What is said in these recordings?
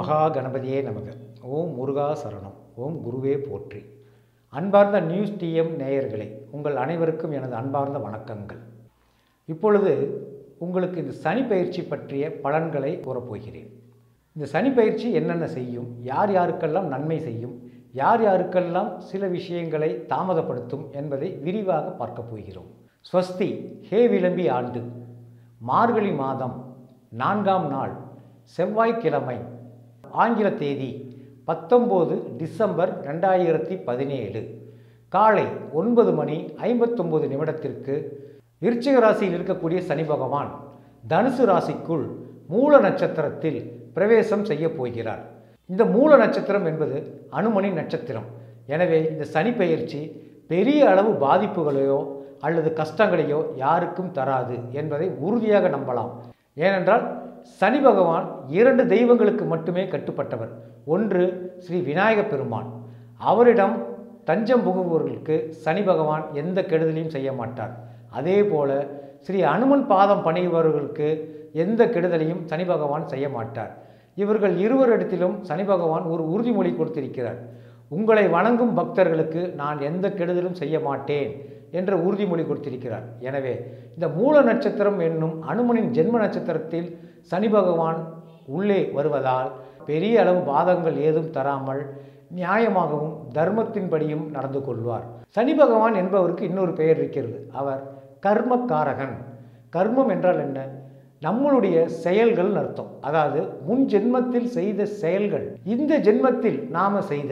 மகா கணபதியே நமக ஓம் முருகா சரணம் ஓம் குருவே போற்றி அன்பார்ந்த நியூஸ் டிஎம் நேயர்களே உங்கள் அனைவருக்கும் எனது அன்பார்ந்த வணக்கங்கள் இப்பொழுது உங்களுக்கு இந்த சனி பயிற்சி பற்றிய பலன்களை கூறப்போகிறேன் இந்த சனி பயிற்சி என்னென்ன செய்யும் யார் யாருக்கெல்லாம் நன்மை செய்யும் யார் யாருக்கெல்லாம் சில விஷயங்களை தாமதப்படுத்தும் என்பதை விரிவாக பார்க்க போகிறோம் ஸ்வஸ்தி ஹே விளம்பி ஆண்டு மார்கழி மாதம் நான்காம் நாள் செவ்வாய்க்கிழமை ஆங்கில தேதி பத்தொம்போது டிசம்பர் ரெண்டாயிரத்தி பதினேழு காலை ஒன்பது மணி ஐம்பத்தொம்போது நிமிடத்திற்கு விருச்சிக ராசியில் இருக்கக்கூடிய சனி பகவான் தனுசு ராசிக்குள் மூல நட்சத்திரத்தில் பிரவேசம் செய்ய போகிறார் இந்த மூல நட்சத்திரம் என்பது அனுமணி நட்சத்திரம் எனவே இந்த சனி பெயர்ச்சி பெரிய அளவு பாதிப்புகளையோ அல்லது கஷ்டங்களையோ யாருக்கும் தராது என்பதை உறுதியாக நம்பலாம் ஏனென்றால் சனி பகவான் இரண்டு தெய்வங்களுக்கு மட்டுமே கட்டுப்பட்டவர் ஒன்று ஸ்ரீ விநாயக பெருமான் அவரிடம் தஞ்சம் புகுபவர்களுக்கு சனி பகவான் எந்த கெடுதலையும் செய்ய மாட்டார் அதே போல ஸ்ரீ அனுமன் பாதம் பணிபவர்களுக்கு எந்த கெடுதலையும் சனி பகவான் செய்ய மாட்டார் இவர்கள் இருவரிடத்திலும் சனி பகவான் ஒரு உறுதிமொழி கொடுத்திருக்கிறார் உங்களை வணங்கும் பக்தர்களுக்கு நான் எந்த கெடுதலும் செய்ய மாட்டேன் என்ற உறுதிமொழி கொடுத்திருக்கிறார் எனவே இந்த மூல நட்சத்திரம் என்னும் அனுமனின் ஜென்ம நட்சத்திரத்தில் சனி பகவான் உள்ளே வருவதால் பெரிய அளவு பாதங்கள் ஏதும் தராமல் நியாயமாகவும் தர்மத்தின்படியும் நடந்து கொள்வார் சனி பகவான் என்பவருக்கு இன்னொரு பெயர் இருக்கிறது அவர் கர்மக்காரகன் கர்மம் என்றால் என்ன நம்மளுடைய செயல்கள் அர்த்தம் அதாவது முன் ஜென்மத்தில் செய்த செயல்கள் இந்த ஜென்மத்தில் நாம் செய்த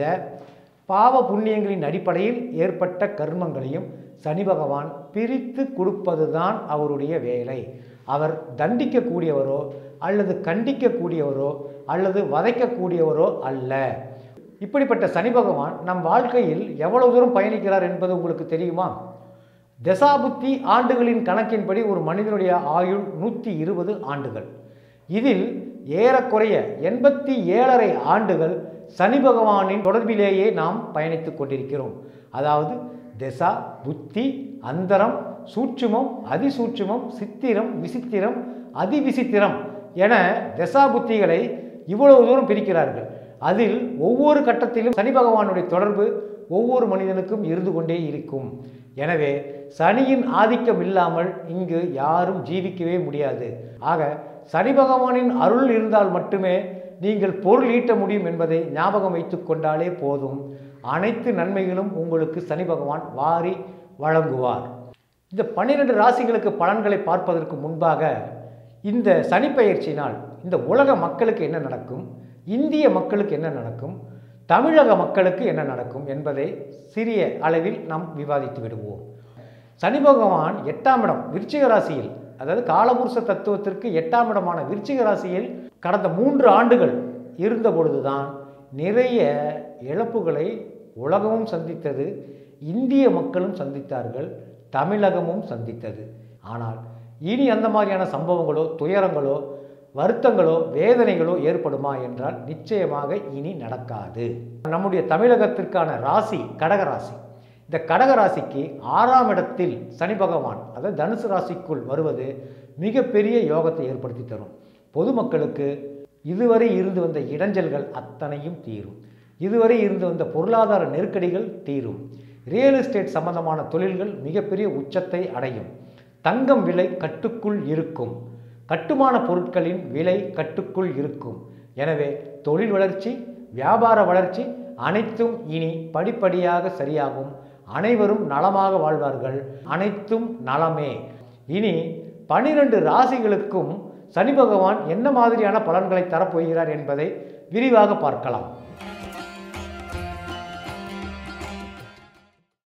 பாவ புண்ணியங்களின் அடிப்படையில் ஏற்பட்ட கர்மங்களையும் சனி பகவான் பிரித்து கொடுப்பதுதான் அவருடைய வேலை அவர் தண்டிக்கக்கூடியவரோ அல்லது கண்டிக்கக்கூடியவரோ அல்லது வதைக்கக்கூடியவரோ அல்ல இப்படிப்பட்ட சனி பகவான் நம் வாழ்க்கையில் எவ்வளவு தூரம் பயணிக்கிறார் என்பது உங்களுக்கு தெரியுமா தசாபுத்தி ஆண்டுகளின் கணக்கின்படி ஒரு மனிதனுடைய ஆயுள் நூற்றி இருபது ஆண்டுகள் இதில் ஏறக்குறைய எண்பத்தி ஏழரை ஆண்டுகள் சனி பகவானின் தொடர்பிலேயே நாம் பயணித்து கொண்டிருக்கிறோம் அதாவது தசா புத்தி அந்தரம் சூட்சுமம் அதிசூட்சுமம் சித்திரம் விசித்திரம் அதிவிசித்திரம் என தசா புத்திகளை இவ்வளவு தூரம் பிரிக்கிறார்கள் அதில் ஒவ்வொரு கட்டத்திலும் சனி பகவானுடைய தொடர்பு ஒவ்வொரு மனிதனுக்கும் இருந்து கொண்டே இருக்கும் எனவே சனியின் ஆதிக்கம் இல்லாமல் இங்கு யாரும் ஜீவிக்கவே முடியாது ஆக சனி பகவானின் அருள் இருந்தால் மட்டுமே நீங்கள் பொருள் ஈட்ட முடியும் என்பதை ஞாபகம் வைத்து கொண்டாலே போதும் அனைத்து நன்மைகளும் உங்களுக்கு சனி பகவான் வாரி வழங்குவார் இந்த பன்னிரெண்டு ராசிகளுக்கு பலன்களை பார்ப்பதற்கு முன்பாக இந்த சனி பயிற்சியினால் இந்த உலக மக்களுக்கு என்ன நடக்கும் இந்திய மக்களுக்கு என்ன நடக்கும் தமிழக மக்களுக்கு என்ன நடக்கும் என்பதை சிறிய அளவில் நாம் விவாதித்து விடுவோம் சனி பகவான் எட்டாம் இடம் விருச்சிக ராசியில் அதாவது காலபுருஷ தத்துவத்திற்கு எட்டாம் இடமான விருச்சிக ராசியில் கடந்த மூன்று ஆண்டுகள் இருந்த பொழுதுதான் நிறைய இழப்புகளை உலகமும் சந்தித்தது இந்திய மக்களும் சந்தித்தார்கள் தமிழகமும் சந்தித்தது ஆனால் இனி அந்த மாதிரியான சம்பவங்களோ துயரங்களோ வருத்தங்களோ வேதனைகளோ ஏற்படுமா என்றால் நிச்சயமாக இனி நடக்காது நம்முடைய தமிழகத்திற்கான ராசி கடக ராசி இந்த கடக ராசிக்கு ஆறாம் இடத்தில் சனி பகவான் அதாவது தனுசு ராசிக்குள் வருவது மிகப்பெரிய யோகத்தை ஏற்படுத்தி தரும் பொதுமக்களுக்கு இதுவரை இருந்து வந்த இடைஞ்சல்கள் அத்தனையும் தீரும் இதுவரை இருந்து வந்த பொருளாதார நெருக்கடிகள் தீரும் ரியல் எஸ்டேட் சம்பந்தமான தொழில்கள் மிகப்பெரிய உச்சத்தை அடையும் தங்கம் விலை கட்டுக்குள் இருக்கும் கட்டுமான பொருட்களின் விலை கட்டுக்குள் இருக்கும் எனவே தொழில் வளர்ச்சி வியாபார வளர்ச்சி அனைத்தும் இனி படிப்படியாக சரியாகும் அனைவரும் நலமாக வாழ்வார்கள் அனைத்தும் நலமே இனி பனிரெண்டு ராசிகளுக்கும் சனி பகவான் என்ன மாதிரியான பலன்களை தரப்போகிறார் என்பதை விரிவாக பார்க்கலாம்